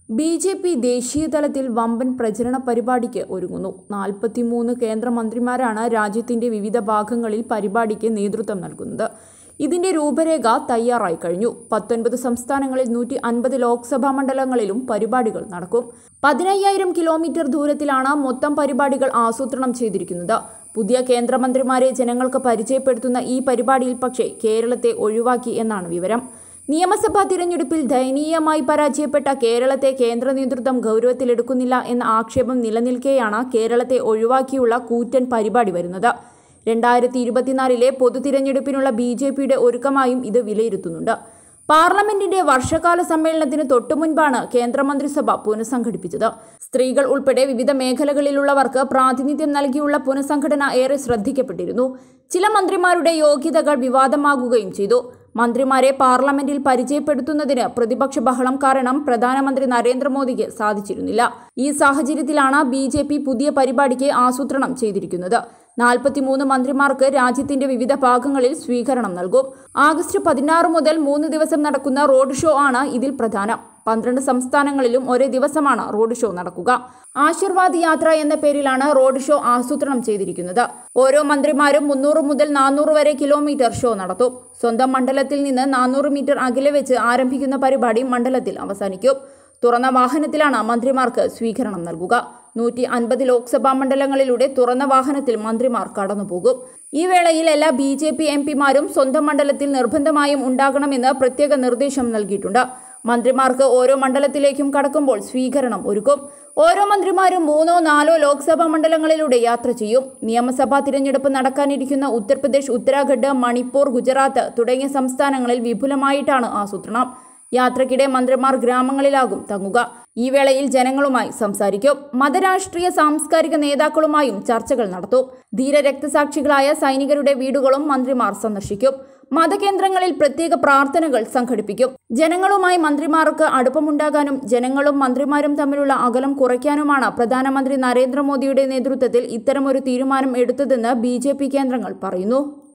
B J P ദേശീയ തലത്തിൽ വമ്പൻ പ്രചരണ പരിപാടിക്ക് ഒരുങ്ങുന്നു നാൽപ്പത്തിമൂന്ന് കേന്ദ്രമന്ത്രിമാരാണ് രാജ്യത്തിന്റെ വിവിധ ഭാഗങ്ങളിൽ പരിപാടിക്ക് നേതൃത്വം നൽകുന്നത് ഇതിന്റെ രൂപരേഖ തയ്യാറായി കഴിഞ്ഞു പത്തൊൻപത് സംസ്ഥാനങ്ങളിൽ നൂറ്റി അൻപത് ലോക്സഭാ മണ്ഡലങ്ങളിലും പരിപാടികൾ നടക്കും പതിനയ്യായിരം കിലോമീറ്റർ ദൂരത്തിലാണ് മൊത്തം പരിപാടികൾ ആസൂത്രണം ചെയ്തിരിക്കുന്നത് പുതിയ കേന്ദ്രമന്ത്രിമാരെ ജനങ്ങൾക്ക് പരിചയപ്പെടുത്തുന്ന ഈ പരിപാടിയിൽ പക്ഷേ കേരളത്തെ ഒഴിവാക്കി എന്നാണ് വിവരം നിയമസഭാ തിരഞ്ഞെടുപ്പിൽ ദയനീയമായി പരാജയപ്പെട്ട കേരളത്തെ കേന്ദ്ര നേതൃത്വം ഗൗരവത്തിലെടുക്കുന്നില്ല എന്ന ആക്ഷേപം നിലനിൽക്കെയാണ് കേരളത്തെ ഒഴിവാക്കിയുള്ള കൂറ്റൻ പരിപാടി വരുന്നത് രണ്ടായിരത്തി ഇരുപത്തിനാലിലെ പൊതു തിരഞ്ഞെടുപ്പിനുള്ള ബി ജെ പിയുടെ ഒരുക്കമായും ഇത് വിലയിരുത്തുന്നുണ്ട് പാർലമെന്റിന്റെ വർഷകാല സമ്മേളനത്തിന് തൊട്ടുമുൻപാണ് കേന്ദ്രമന്ത്രിസഭ പുനഃസംഘടിപ്പിച്ചത് സ്ത്രീകൾ ഉൾപ്പെടെ വിവിധ മേഖലകളിലുള്ളവർക്ക് പ്രാതിനിധ്യം നൽകിയുള്ള പുനഃസംഘടന ഏറെ ശ്രദ്ധിക്കപ്പെട്ടിരുന്നു ചില മന്ത്രിമാരുടെ യോഗ്യതകൾ വിവാദമാകുകയും ചെയ്തു മന്ത്രിമാരെ പാർലമെന്റിൽ പരിചയപ്പെടുത്തുന്നതിന് പ്രതിപക്ഷ ബഹളം കാരണം പ്രധാനമന്ത്രി നരേന്ദ്രമോദിക്ക് സാധിച്ചിരുന്നില്ല ഈ സാഹചര്യത്തിലാണ് ബി ജെ പി പുതിയ പരിപാടിക്ക് ആസൂത്രണം ചെയ്തിരിക്കുന്നത് നാൽപ്പത്തിമൂന്ന് മന്ത്രിമാർക്ക് രാജ്യത്തിന്റെ വിവിധ ഭാഗങ്ങളിൽ സ്വീകരണം നൽകും ആഗസ്റ്റ് പതിനാറ് മുതൽ മൂന്ന് ദിവസം നടക്കുന്ന റോഡ് ഷോ ആണ് ഇതിൽ പ്രധാനം പന്ത്രണ്ട് സംസ്ഥാനങ്ങളിലും ഒരേ ദിവസമാണ് റോഡ് ഷോ നടക്കുക ആശീർവാദ് യാത്ര എന്ന പേരിലാണ് റോഡ് ഷോ ആസൂത്രണം ചെയ്തിരിക്കുന്നത് ഓരോ മന്ത്രിമാരും മുന്നൂറ് മുതൽ നാനൂറ് വരെ കിലോമീറ്റർ ഷോ നടത്തും സ്വന്തം മണ്ഡലത്തിൽ നിന്ന് നാനൂറ് മീറ്റർ അകലെ വെച്ച് ആരംഭിക്കുന്ന പരിപാടി മണ്ഡലത്തിൽ അവസാനിക്കും തുറന്ന വാഹനത്തിലാണ് മന്ത്രിമാർക്ക് സ്വീകരണം നൽകുക നൂറ്റി അൻപത് ലോക്സഭാ മണ്ഡലങ്ങളിലൂടെ തുറന്ന വാഹനത്തിൽ മന്ത്രിമാർ കടന്നുപോകും ഈ വേളയിൽ എല്ലാ ബി ജെ പി എം പിമാരും സ്വന്തം മണ്ഡലത്തിൽ നിർബന്ധമായും ഉണ്ടാകണമെന്ന് പ്രത്യേക നിർദ്ദേശം നൽകിയിട്ടുണ്ട് മന്ത്രിമാർക്ക് ഓരോ മണ്ഡലത്തിലേക്കും കടക്കുമ്പോൾ സ്വീകരണം ഒരുക്കും ഓരോ മന്ത്രിമാരും മൂന്നോ നാലോ ലോക്സഭാ മണ്ഡലങ്ങളിലൂടെ യാത്ര ചെയ്യും നിയമസഭാ തിരഞ്ഞെടുപ്പ് നടക്കാനിരിക്കുന്ന ഉത്തർപ്രദേശ് ഉത്തരാഖണ്ഡ് മണിപ്പൂർ ഗുജറാത്ത് തുടങ്ങിയ സംസ്ഥാനങ്ങളിൽ വിപുലമായിട്ടാണ് ആസൂത്രണം യാത്രക്കിടെ മന്ത്രിമാർ ഗ്രാമങ്ങളിലാകും തങ്ങുക ഈ വേളയിൽ ജനങ്ങളുമായി സംസാരിക്കും മതരാഷ്ട്രീയ സാംസ്കാരിക നേതാക്കളുമായും ചർച്ചകൾ നടത്തും ധീര രക്തസാക്ഷികളായ സൈനികരുടെ വീടുകളും മന്ത്രിമാർ സന്ദർശിക്കും മതകേന്ദ്രങ്ങളിൽ പ്രത്യേക പ്രാർത്ഥനകൾ സംഘടിപ്പിക്കും ജനങ്ങളുമായി മന്ത്രിമാർക്ക് അടുപ്പമുണ്ടാകാനും ജനങ്ങളും മന്ത്രിമാരും തമ്മിലുള്ള അകലം കുറയ്ക്കാനുമാണ് പ്രധാനമന്ത്രി നരേന്ദ്രമോദിയുടെ നേതൃത്വത്തിൽ ഇത്തരമൊരു തീരുമാനം എടുത്തതെന്ന് ബി കേന്ദ്രങ്ങൾ പറയുന്നു